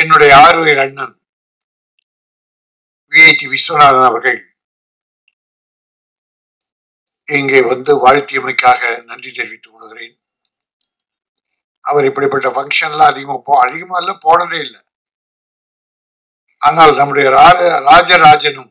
என்னுடைய ஆறுயிர் அண்ணன் விஐடி விஸ்வநாதன் அவர்கள் இங்கே வந்து வாழ்த்தியமைக்காக நன்றி தெரிவித்துக் கொள்கிறேன் அவர் இப்படிப்பட்ட ஃபங்க்ஷன்லாம் அதிகமா போ அதிகமா இல்ல போனதே இல்லை ஆனால் நம்முடைய ராஜ ராஜராஜனும்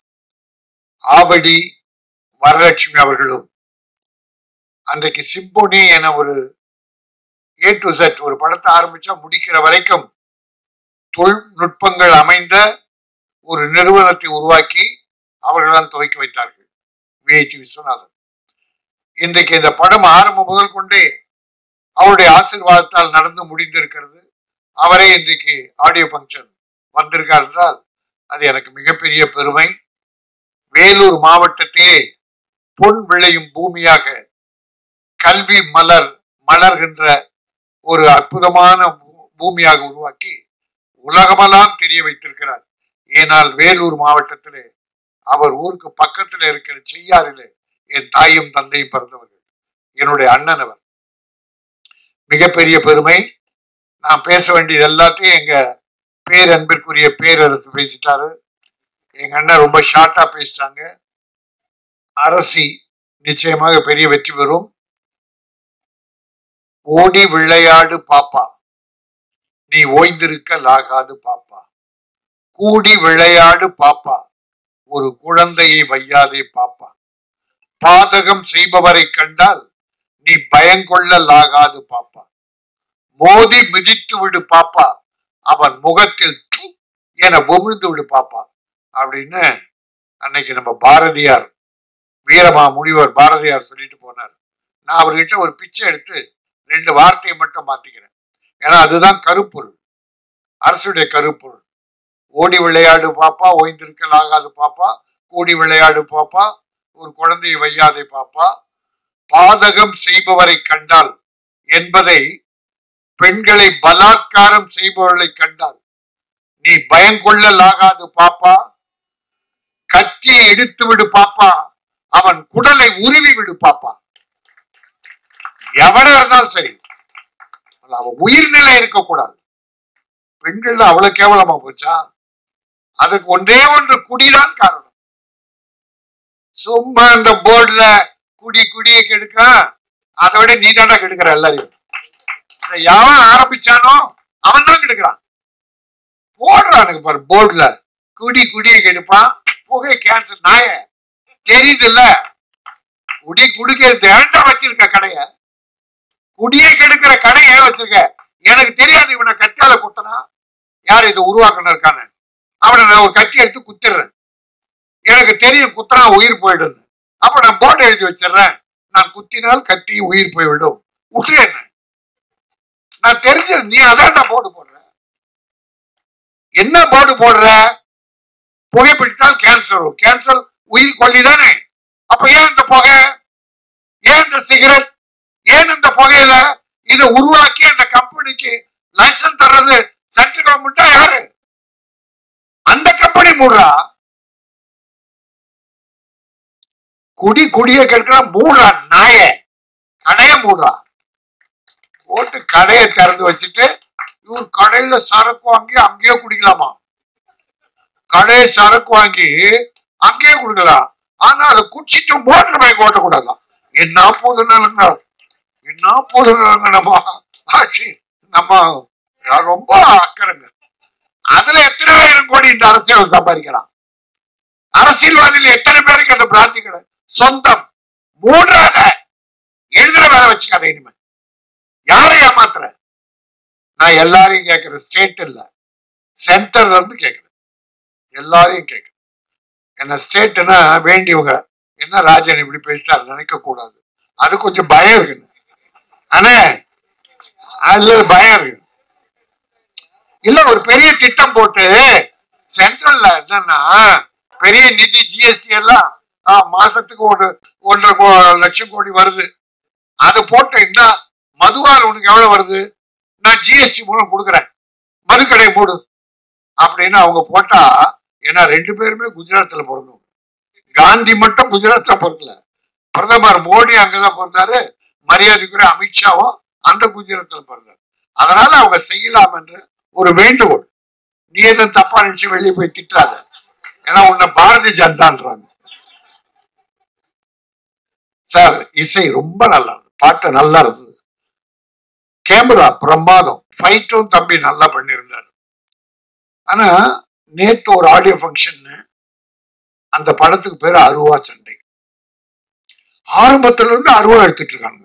ஆவடி வரலட்சுமி அவர்களும் அன்றைக்கு சிம்போனி என ஒரு ஏ டு செட் ஒரு படத்தை ஆரம்பிச்சா முடிக்கிற வரைக்கும் தொழில்நுட்பங்கள் அமைந்த ஒரு நிறுவனத்தை உருவாக்கி அவர்கள்தான் துவக்கி வைத்தார்கள் விஐடி விஸ்வநாதன் இன்றைக்கு இந்த படம் ஆரம்பம் முதல் கொண்டே அவருடைய ஆசீர்வாதத்தால் நடந்து முடிந்திருக்கிறது அவரே இன்றைக்கு ஆடியோ ஃபங்க்ஷன் வந்திருக்கார் என்றால் அது எனக்கு மிகப்பெரிய பெருமை வேலூர் மாவட்டத்தையே பொன் விளையும் பூமியாக கல்வி மலர் மலர்கின்ற ஒரு அற்புதமான பூ- பூமியாக உருவாக்கி உலகமெல்லாம் தெரிய வைத்திருக்கிறார் ஏனால் வேலூர் மாவட்டத்திலே அவர் ஊருக்கு பக்கத்தில் இருக்கிற செய்யாறிலே என் தாயும் தந்தையும் பிறந்தவர்கள் என்னுடைய அண்ணன் அவர் மிகப்பெரிய பெருமை நான் பேச வேண்டியது எல்லாத்தையும் எங்க பேரன்பிற்குரிய பேரரசு பேசிட்டாரு எங்க அண்ணன் ரொம்ப ஷார்ட்டா பேசிட்டாங்க அரசி நிச்சயமாக பெரிய வெற்றி பெறும் ஓடி விளையாடு பாப்பா நீ ஓய்ந்திருக்க லாகாது பாப்பா கூடி விளையாடு பாப்பா ஒரு குழந்தையை வையாதே பாப்பா பாதகம் செய்பவரை கண்டால் நீ பயங்கொள்ளலாகாது பாப்பா மோதி மிதித்து விடு பாப்பா அவன் முகத்தில் து என உமிழ்ந்து விடு பாப்பா அப்படின்னு அன்னைக்கு நம்ம பாரதியார் வீரமா முனிவர் பாரதியார் சொல்லிட்டு போனார் நான் அவர்கிட்ட ஒரு பிச்சை எடுத்து ரெண்டு வார்த்தையை மட்டும் மாத்திக்கிறேன் ஏன்னா அதுதான் கருப்பொருள் அரசுடைய கருப்பொருள் ஓடி விளையாடு பாப்பா ஓய்ந்திருக்கலாகாது பாப்பா கூடி விளையாடு பாப்பா ஒரு குழந்தையை வையாதே பாப்பா பாதகம் செய்பவரை கண்டால் என்பதை பெண்களை பலாத்காரம் செய்பவர்களை கண்டால் நீ பயங்கொள்ளலாகாது பாப்பா கத்தியை எடுத்து விடு பாப்பா அவன் குடலை உருவி விடு பாப்பா எவனா இருந்தாலும் சரி அவன் உயிர்நிலை இருக்கக்கூடாது பெண்கள் அவ்வளவு கேவலமா போச்சா அதுக்கு ஒன்றே ஒன்று குடிதான் காரணம் சும்மா அந்த போர்டுல குடி குடியை கெடுக்கான் அதை விட நீ தாண்டா கெடுக்கிற எல்லாரையும் இதை எவன் ஆரம்பிச்சானோ அவன் தான் கெடுக்கிறான் போடுறானுங்க பாரு போர்டுல குடி குடியை கெடுப்பான் புகை கேன்சர் நாய தெரியுது இல்ல குடி குடிக்கிறது ஏன்டா வச்சிருக்க கடைய குடியை கெடுக்கிற கடை ஏன் வச்சிருக்க எனக்கு தெரியாது இவனை கத்தியால குத்தனா யார் இதை உருவாக்கணும் இருக்கான்னு அவனை நான் ஒரு கத்தி எடுத்து குத்திடுறேன் எனக்கு தெரியும் குத்தனா உயிர் போயிடுது அப்ப நான் போர்டு எழுதி வச்சிடுறேன் நான் குத்தினால் கத்தி உயிர் போய்விடும் விட்டுரு என்ன நான் தெரிஞ்சது நீ அதான் நான் போர்டு போடுற என்ன போர்டு போடுற புகைப்பிடித்தால் கேன்சர் வரும் கேன்சர் உயிர் கொல்லி தானே அப்ப ஏன் இந்த புகை ஏன் இந்த சிகரெட் ஏன் இந்த புகையில இதை உருவாக்கி அந்த கம்பெனிக்கு லைசன்ஸ் தர்றது சென்ட்ரல் கவர்மெண்டா யாரு அந்த கம்பெனி மூடுறா குடி குடிய கெடுக்கிற மூடுறா நாய கடைய மூடுறா போட்டு கடையை திறந்து வச்சுட்டு இவர் கடையில சரக்கு வாங்கி அங்கேயே குடிக்கலாமா கடையை சரக்கு வாங்கி அங்கேயே குடிக்கலாம் ஆனா அதை குடிச்சிட்டு மோட்டர் பைக் ஓட்டக்கூடாதான் என்ன போதுனாலுங்க என்ன போதுனாலுங்க நம்ம ஆட்சி நம்ம ரொம்ப அக்கறைங்க அதுல எத்தனை ஆயிரம் கோடி இந்த அரசியல் சம்பாதிக்கிறான் அரசியல்வாதியில் எத்தனை பேருக்கு அந்த பிராந்தி கிடையாது சொந்தம் மூன்றாக எழுதுற வேலை வச்சுக்காத இனிமே யாரை ஏமாத்துற நான் எல்லாரையும் கேட்கிறேன் ஸ்டேட் இல்ல சென்டர்ல இருந்து கேட்கிறேன் எல்லாரையும் கேட்கிறேன் என்ன ஸ்டேட்னா வேண்டியவங்க என்ன ராஜன் இப்படி பேசிட்டாரு நினைக்க கூடாது அது கொஞ்சம் பயம் இருக்கு ஆனா அதுல பயம் இருக்கு இல்ல ஒரு பெரிய திட்டம் போட்டு சென்ட்ரல்ல என்னன்னா பெரிய நிதி ஜிஎஸ்டி எல்லாம் ஆ, மாசத்துக்கு ஒரு ஒன்றரை கோ- லட்சம் கோடி வருது அது போட்டு இந்த மதுவால் உனக்கு எவ்வளவு வருது நான் ஜிஎஸ்டி மூலம் கொடுக்குறேன் மதுக்கடை மூடு அப்படின்னு அவங்க போட்டா ஏன்னா ரெண்டு பேருமே குஜராத்ல பிறந்தவங்க காந்தி மட்டும் குஜராத்ல பிறக்கல பிரதமர் மோடி அங்கதான் பிறந்தாரு மரியாதைக்குரிய அமித்ஷாவும் அந்த குஜராத்ல பிறந்தார் அதனால அவங்க செய்யலாம் என்ற ஒரு வேண்டுகோள் நீ எதுவும் தப்பா நினைச்சு வெளியே போய் திட்டாத ஏன்னா உன்னை பாரதிய ஜனதான்றாங்க சார் இசை ரொம்ப நல்லா இருந்தது பாட்டு நல்லா இருந்தது கேமரா பிரமாதம் ஃபைட்டும் தம்பி நல்லா பண்ணியிருந்தார் ஆனா நேத்து ஒரு ஆடியோ ஃபங்க்ஷன் அந்த படத்துக்கு பேரு அருவா சண்டை ஆரம்பத்துல இருந்து அருவா எடுத்துட்டு இருக்காங்க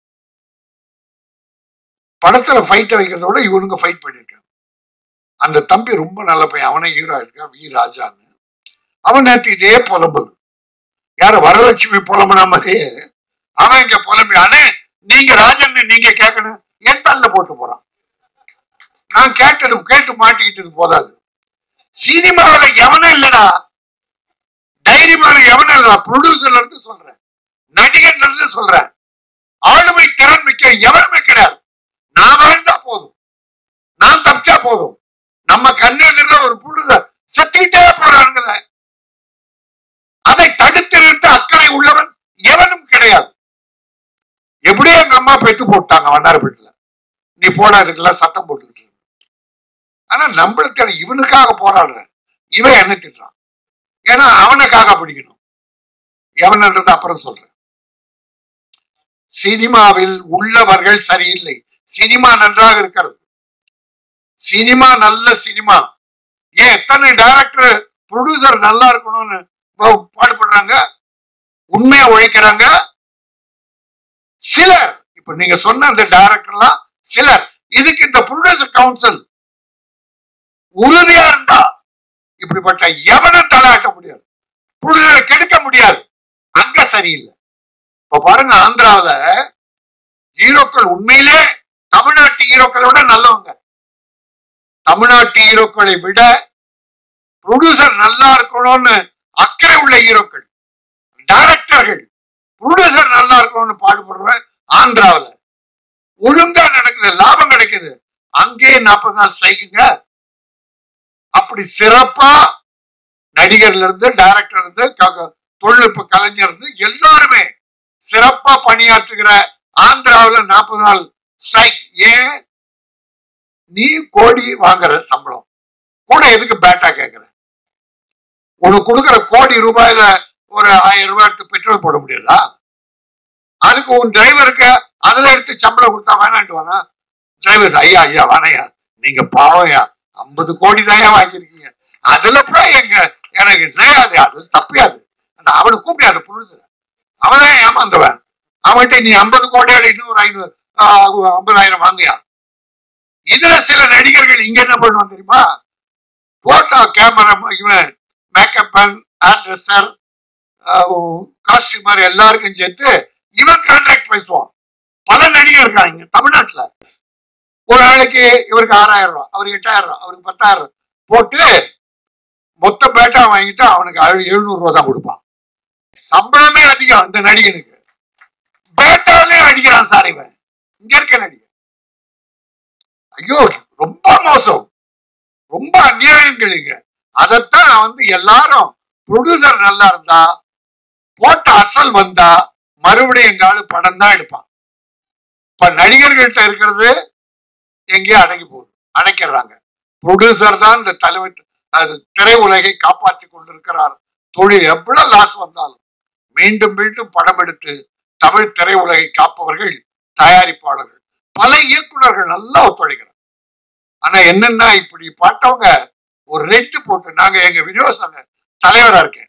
படத்துல ஃபைட்டை வைக்கிறத விட இவனுங்க ஃபைட் பண்ணியிருக்காங்க அந்த தம்பி ரொம்ப நல்ல பையன் அவனே ஹீரோ இருக்கான் வி ராஜான்னு அவன் நேத்து இதே புலம்புது யார வரலட்சுமி புலம்புன மாதிரியே அவன் இங்க புலம்பி அண்ணே நீங்க ராஜன் நீங்க கேட்கணும் என் தள்ள போட்டு போறான் நான் கேட்டது கேட்டு மாட்டிக்கிட்டது போதாது சினிமாவில எவனும் இல்லடா தைரியமான எவனும் இல்ல ப்ரொடியூசர்ல இருந்து சொல்றேன் நடிகர்ல இருந்து சொல்றேன் ஆளுமை திறன் மிக்க எவனுமே கிடையாது நான் வாழ்ந்தா போதும் நான் தப்பிச்சா போதும் நம்ம கண்ணெதிர ஒரு ப்ரொடியூசர் செத்துக்கிட்டே போறானுங்களே அதை தடுத்து நிறுத்த அக்கறை உள்ளவன் எவனும் கிடையாது எப்படியோ எங்க அம்மா பெத்து போட்டாங்க வண்ணாரப்பேட்டில் நீ போடா இதுக்கெல்லாம் சத்தம் போட்டுக்கிட்டு இருக்க. ஆனா நம்மளுக்கு இவனுக்காக போராடுறேன் இவன் என்ன திட்டுறான் ஏன்னா அவனுக்காக பிடிக்கணும் எவன்ன்றது அப்புறம் சொல்றேன் சினிமாவில் உள்ளவர்கள் சரியில்லை சினிமா நன்றாக இருக்கிறது சினிமா நல்ல சினிமா ஏன் எத்தனை டைரக்டர் ப்ரொடியூசர் நல்லா இருக்கணும்னு பா- பாடுபடுறாங்க உண்மையா உழைக்கிறாங்க சிலர் இப்ப நீங்க சொன்ன அந்த டைரக்டர்லாம் சிலர் இதுக்கு இந்த ப்ரொடியூசர் கவுன்சில் உறுதியா இருந்தா இப்படிப்பட்ட எவனும் தலையாட்ட முடியாது ப்ரொடியூசரை கெடுக்க முடியாது அங்க சரியில்லை இப்ப பாருங்க ஆந்திராவுல ஹீரோக்கள் உண்மையிலே தமிழ்நாட்டு ஹீரோக்களை விட நல்லவங்க தமிழ்நாட்டு ஹீரோக்களை விட ப்ரொடியூசர் நல்லா இருக்கணும்னு அக்கறை உள்ள ஹீரோக்கள் டைரக்டர்கள் ப்ரொடியூசர் நல்லா இருக்கணும்னு பாடுபடுற ஆந்திராவுல ஒழுங்கா நடக்குது லாபம் கிடைக்குது அங்கேயே நாற்பது நாள் ஸ்ட்ரைக்குங்க அப்படி சிறப்பா நடிகர்ல இருந்து டைரக்டர் இருந்து க- தொழில்நுட்ப கலைஞர் இருந்து எல்லாருமே சிறப்பா பணியாற்றுகிற ஆந்திராவுல நாற்பது நாள் ஸ்ட்ரைக் ஏன் நீ கோடி வாங்குற சம்பளம் கூட எதுக்கு பேட்டா கேக்குற உனக்கு கொடுக்குற கோடி ரூபாயில ஒரு ஆயிரம் ரூபாய்க்கு பெட்ரோல் போட முடியாதா அதுக்கு உன் டிரைவருக்கு அதுல எடுத்து சம்பளம் கொடுத்தா வேணான்ட்டு வேணா டிரைவர் ஐயா ஐயா வேணையா நீங்க பாவம்யா ஐம்பது கோடி தான் வாங்கியிருக்கீங்க அதுல போய் எங்க எனக்கு நேயாது அது தப்பியாது அந்த அவனை கூப்பிடாது புரிஞ்சு அவனே ஏமாந்தவன் அவன்கிட்ட நீ ஐம்பது கோடியோட இன்னொரு ஐநூறு ஐம்பதாயிரம் வாங்கியா இதுல சில நடிகர்கள் இங்க என்ன பண்ணுவான் தெரியுமா போட்டோ கேமரா இவன் மேக்கப் ஹேர் ட்ரெஸ்ஸர் காஸ்டியூமர் எல்லாருக்கும் சேர்த்து இவன் கான்ட்ராக்ட் பேசுவான் பல நடிகர் இருக்காங்க தமிழ்நாட்டுல ஒரு ஆளுக்கு இவருக்கு ஆறாயிரம் ரூபாய் அவருக்கு எட்டாயிரம் ரூபாய் அவருக்கு பத்தாயிரம் ரூபாய் போட்டு மொத்த பேட்டா வாங்கிட்டு அவனுக்கு எழுநூறு ரூபா தான் கொடுப்பான் சம்பளமே அதிகம் இந்த நடிகனுக்கு பேட்டாலே அடிக்கிறான் சார் இவன் இங்க இருக்க நடிகன் ஐயோ ரொம்ப மோசம் ரொம்ப அநியாயங்கள் இங்க அதைத்தான் வந்து எல்லாரும் ப்ரொடியூசர் நல்லா இருந்தா போட்ட அசல் வந்தா மறுபடியும் எங்க ஆளு படம் தான் எடுப்பான் இப்ப நடிகர்கள்ட்ட இருக்கிறது எங்கேயோ அடங்கி போகுது அடைக்கிறாங்க ப்ரொடியூசர் தான் இந்த தலைவர் அது திரை உலகை காப்பாற்றி கொண்டிருக்கிறார் தொழில் எவ்வளவு லாஸ் வந்தாலும் மீண்டும் மீண்டும் படம் எடுத்து தமிழ் திரை உலகை காப்பவர்கள் தயாரிப்பாளர்கள் பல இயக்குனர்கள் நல்லா ஒத்துழைக்கிறாங்க ஆனா என்னன்னா இப்படி பார்த்தவங்க ஒரு ரெட்டு போட்டு நாங்க எங்க விநியோகங்க தலைவரா இருக்கேன்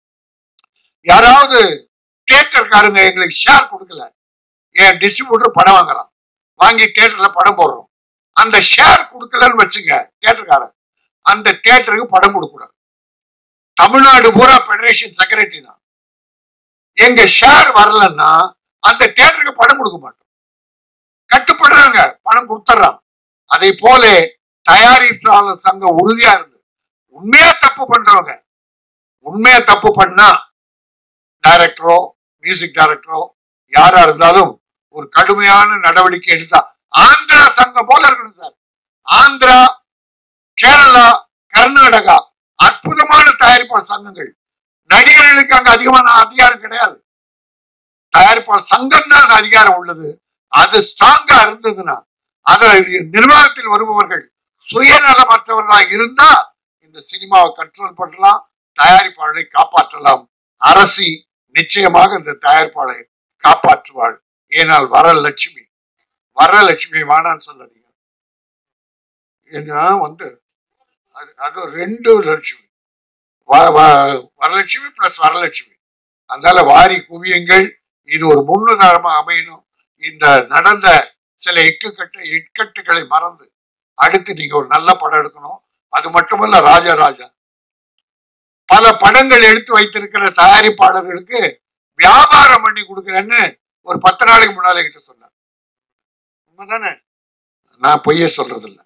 யாராவது தியேட்டர்காரங்க எங்களுக்கு ஷேர் கொடுக்கல என் டிஸ்ட்ரிபியூட்டர் படம் வாங்குறான் வாங்கி தியேட்டர்ல படம் போடுறோம் அந்த ஷேர் கொடுக்கலன்னு வச்சுங்க தியேட்டர்காரன் அந்த தியேட்டருக்கு படம் கொடுக்கூடாது தமிழ்நாடு பூரா ஃபெடரேஷன் செக்ரட்டரி தான் எங்க ஷேர் வரலன்னா அந்த தியேட்டருக்கு படம் கொடுக்க மாட்டோம் கட்டுப்படுறாங்க பணம் கொடுத்துட்றான் அதை போல தயாரிப்பாளர் சங்கம் உறுதியா இருந்து உண்மையா தப்பு பண்றவங்க உண்மையா தப்பு பண்ணா டைரக்டரோ மியூசிக் டைரக்டரோ யாரா இருந்தாலும் ஒரு கடுமையான நடவடிக்கை எடுத்தா ஆந்திரா சங்கம் போல இருக்கணும் சார் ஆந்திரா கேரளா கர்நாடகா அற்புதமான தயாரிப்பாளர் சங்கங்கள் நடிகர்களுக்கு அங்க அதிகமான அதிகாரம் கிடையாது தயாரிப்பாளர் சங்கம் தான் அதிகாரம் உள்ளது அது ஸ்ட்ராங்கா இருந்ததுன்னா அத நிர்வாகத்தில் வருபவர்கள் சுயநலமற்றவர்களாக இருந்தா இந்த சினிமாவை கண்ட்ரோல் பண்ணலாம் தயாரிப்பாளரை காப்பாற்றலாம் அரசி நிச்சயமாக இந்த தயாரிப்பாளரை காப்பாற்றுவாள் ஏனால் வரலட்சுமி வரலட்சுமி வேணான்னு சொல்லாதீங்க ஏன்னா வந்து அது அது ரெண்டு லட்சுமி வ- வ- வரலட்சுமி பிளஸ் வரலட்சுமி அதனால வாரி குவியுங்கள் இது ஒரு முன்னுதாரணமா அமையணும் இந்த நடந்த சில இக்குக்கட்டு இக்கட்டுகளை மறந்து அடுத்து நீங்க ஒரு நல்ல படம் எடுக்கணும் அது மட்டுமல்ல ராஜராஜா பல படங்கள் எடுத்து வைத்திருக்கிற தயாரிப்பாளர்களுக்கு வியாபாரம் பண்ணி கொடுக்குறேன்னு ஒரு பத்து நாளைக்கு முன்னாலே கிட்ட சொன்னார் உண்மைதானே நான் பொய்யே சொல்றதில்ல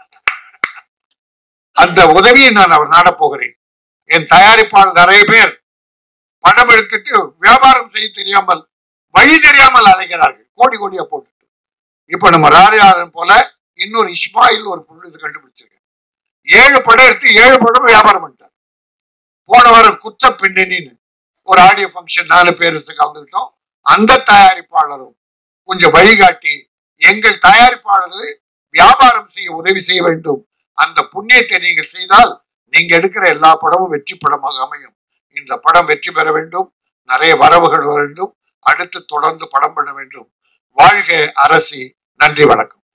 அந்த உதவியை நான் அவர் நாடப் போகிறேன் என் தயாரிப்பாளர் நிறைய பேர் படம் எடுத்துட்டு வியாபாரம் செய்ய தெரியாமல் வழி தெரியாமல் அலைகிறார்கள் கோடி கோடியா போட்டுட்டு இப்ப நம்ம ராஜாரன் போல இன்னொரு இஸ்மாயில் ஒரு புள்ளி கண்டுபிடிச்சிருக்கேன் ஏழு படம் எடுத்து ஏழு படம் வியாபாரம் பண்ணிட்டார் போன வாரம் குற்ற பின்னணின்னு ஒரு ஆடியோ ஃபங்க்ஷன் நாலு பேர் கலந்துக்கிட்டோம் அந்த தயாரிப்பாளரும் கொஞ்சம் வழிகாட்டி எங்கள் தயாரிப்பாளர்கள் வியாபாரம் செய்ய உதவி செய்ய வேண்டும் அந்த புண்ணியத்தை நீங்கள் செய்தால் நீங்க எடுக்கிற எல்லா படமும் வெற்றி படமாக அமையும் இந்த படம் வெற்றி பெற வேண்டும் நிறைய வரவுகள் வர வேண்டும் அடுத்து தொடர்ந்து படம் பண்ண வேண்டும் வாழ்க அரசி நன்றி வணக்கம்